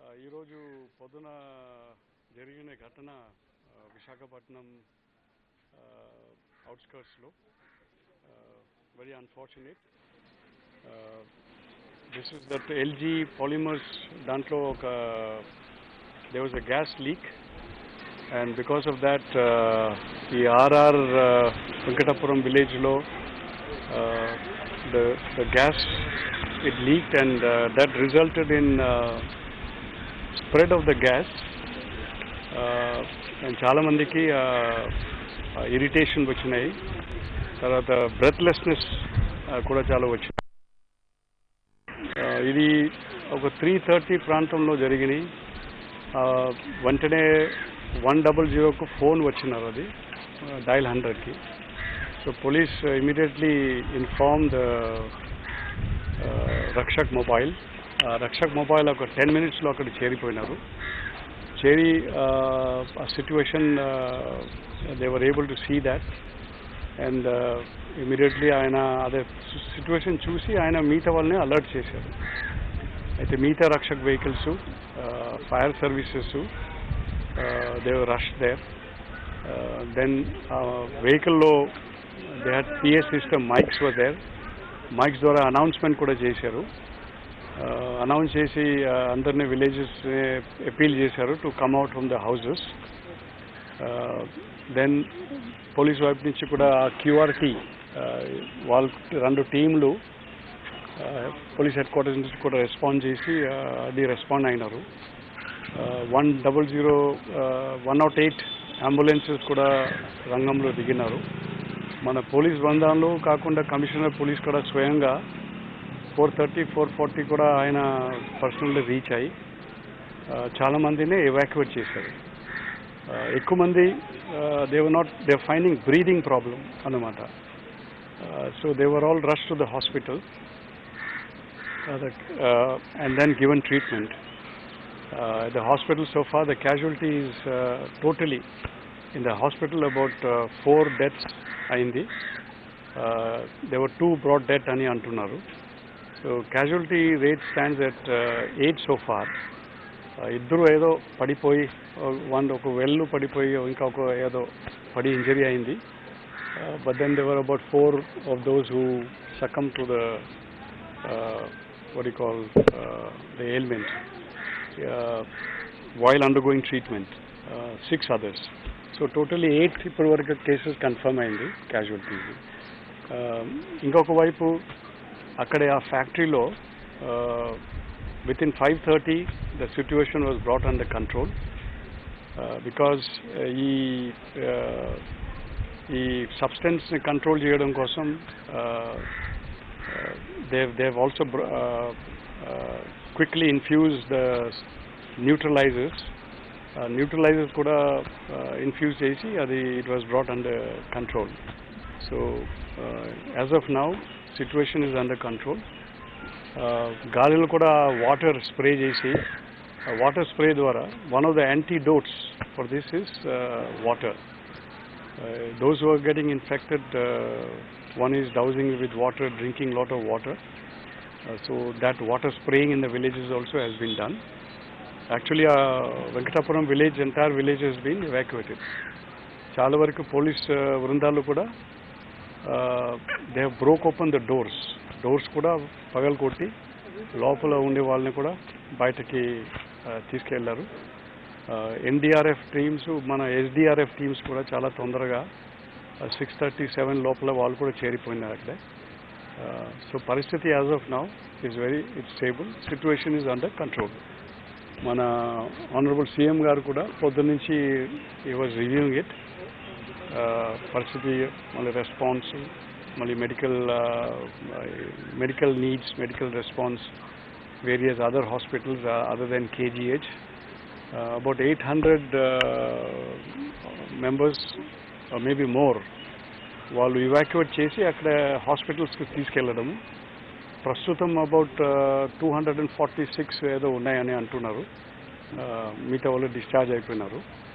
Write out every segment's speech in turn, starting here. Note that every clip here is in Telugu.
ఈరోజు పొద్దున జరిగిన ఘటన ఆ, విశాఖపట్నం అవుట్స్కర్ట్స్లో very unfortunate this is that LG Polymers దాంట్లో ఒక they was a gas leak and because of that ఈ ఆర్ఆర్ వెంకటాపురం విలేజ్లో the the gas it leaked and uh, that resulted in uh, spread of the gas uh, and చాలా మందికి ఇరిటేషన్ వచ్చినాయి తర్వాత బ్రెత్లెస్నెస్ కూడా చాలా వచ్చింది Uh, ఇది ఒక త్రీ థర్టీ ప్రాంతంలో జరిగినాయి Uh, వెంటనే వన్ డబల్ జీరోకు ఫోన్ వచ్చినారు అది డైల్ హండ్రెడ్కి so police immediately inform the Rakshak mobile Rakshak mobile ఒక టెన్ మినిట్స్లో అక్కడ చేరిపోయినారు చేరి ఆ situation they were able to see that and immediately ఆయన అదే సిచ్యువేషన్ చూసి ఆయన మిగతా వాళ్ళని అలర్ట్ చేశారు అయితే మిగతా Rakshak vehicles fire services they've rush there then వెహికల్లో they had PS system mics were there mics ద్వారా అనౌన్స్మెంట్ కూడా చేశారు అనౌన్స్ చేసి uh, అందరినీ విలేజెస్ అపీల్ చేశారు to come out from the houses then police వైపు నుంచి కూడా క్యూఆర్టీ వాళ్ళ రెండు టీంలు పోలీస్ హెడ్ క్వార్టర్స్ నుంచి కూడా రెస్పాండ్ చేసి uh, అది రెస్పాండ్ అయినారు one double zero one nought eight ambulances కూడా రంగంలో దిగినారు మన పోలీస్ బృందాలు కాకుండా కమిషనర్ పోలీస్ కూడా స్వయంగా ఫోర్ థర్టీ ఫోర్ ఫార్టీ కూడా ఆయన పర్సనల్ రీచ్ అయ్యి ఆ, చాలా మందిని ఎవాక్యుయేట్ చేశారు ఆ, ఎక్కువ మంది they were not they finding breathing problem అన్నమాట so they were all rush to the hospital and then given treatment uh, the hospital so far, the casualties uh, totally in the hospital about uh, four deaths అయింది uh, there were two brought death అని అంటున్నారు so casualty rate stands at eight so far ఇద్దరు ఏదో పడిపోయి వన్ ఒక వెల్లు పడిపోయి ఇంకా ఒక ఏదో పడి ఇంజరీ అయింది but then they were about four of those who succumb to the what you call uh, the ailment uh, while undergoing treatment. Uh, six others. So totally eight ఇప్పటి వరకు కేసెస్ కన్ఫర్మ్ అయింది క్యాజువల్టీస్ ఇంకొక వైపు అక్కడే ఆ ఫ్యాక్టరీలో within five thirty the situation was brought under control because ఈ uh, ఈ సబ్స్టెన్స్ని కంట్రోల్ చేయడం కోసం they've they've also br- uh, uh, quickly infused the neutralizers. Uh, neutralizers కూడా uh, infuse చేసి అది it was brought under control. So uh, as of now, situation is under control. Uh, గాలిలో కూడా వాటర్ స్ప్రే చేసి వాటర్ స్ప్రే ద్వారా one of the antidotes for this is water uh, those who are getting infected, uh, one is dousing with water, drinking lot of water. Uh, so that water spraying in the villages also has been done. Actually, uh, Venkatapuram village, entire village has been evacuated. చాలా వరకు పోలీస్ బృందాలు కూడా they broke open the doors doors కూడా పగలు కొట్టి లోపల ఉండే వాళ్ళని కూడా బయటకి uh, తీసుకెళ్లారు ఎన్డీఆర్ఎఫ్ టీమ్స్ మన ఎస్డిఆర్ఎఫ్ టీమ్స్ కూడా చాలా తొందరగా సిక్స్ థర్టీ సెవెన్ లోపల వాళ్ళు కూడా చేరిపోయినారు అక్కడే సో పరిస్థితి as of now is very it's stable situation is under control మన ఆనరబుల్ సీఎం గారు కూడా పొద్దున్నుంచి ఈ వాజ్ రివ్యూయింగ్ ఇట్ పరిస్థితి మళ్ళీ రెస్పాన్స్ మళ్ళీ medical medical needs medical response various other hospitals other then KGH uh, about 800 uh, members or maybe more వాళ్ళు ఇవాక్యువేట్ చేసి అక్కడ హాస్పిటల్స్కి తీసుకెళ్ళడము ప్రస్తుతం about two hundred and forty six ఏదో ఉన్నాయని అంటున్నారు Uh, మిగతా వాళ్ళు డిశ్చార్జ్ అయిపోయినారు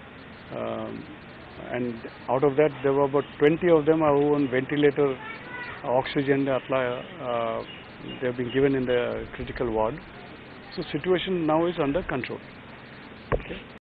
and out of that they've about twenty of them are on ventilator oxygen అట్లా they been given in the critical ward So situation now is under control. Okay.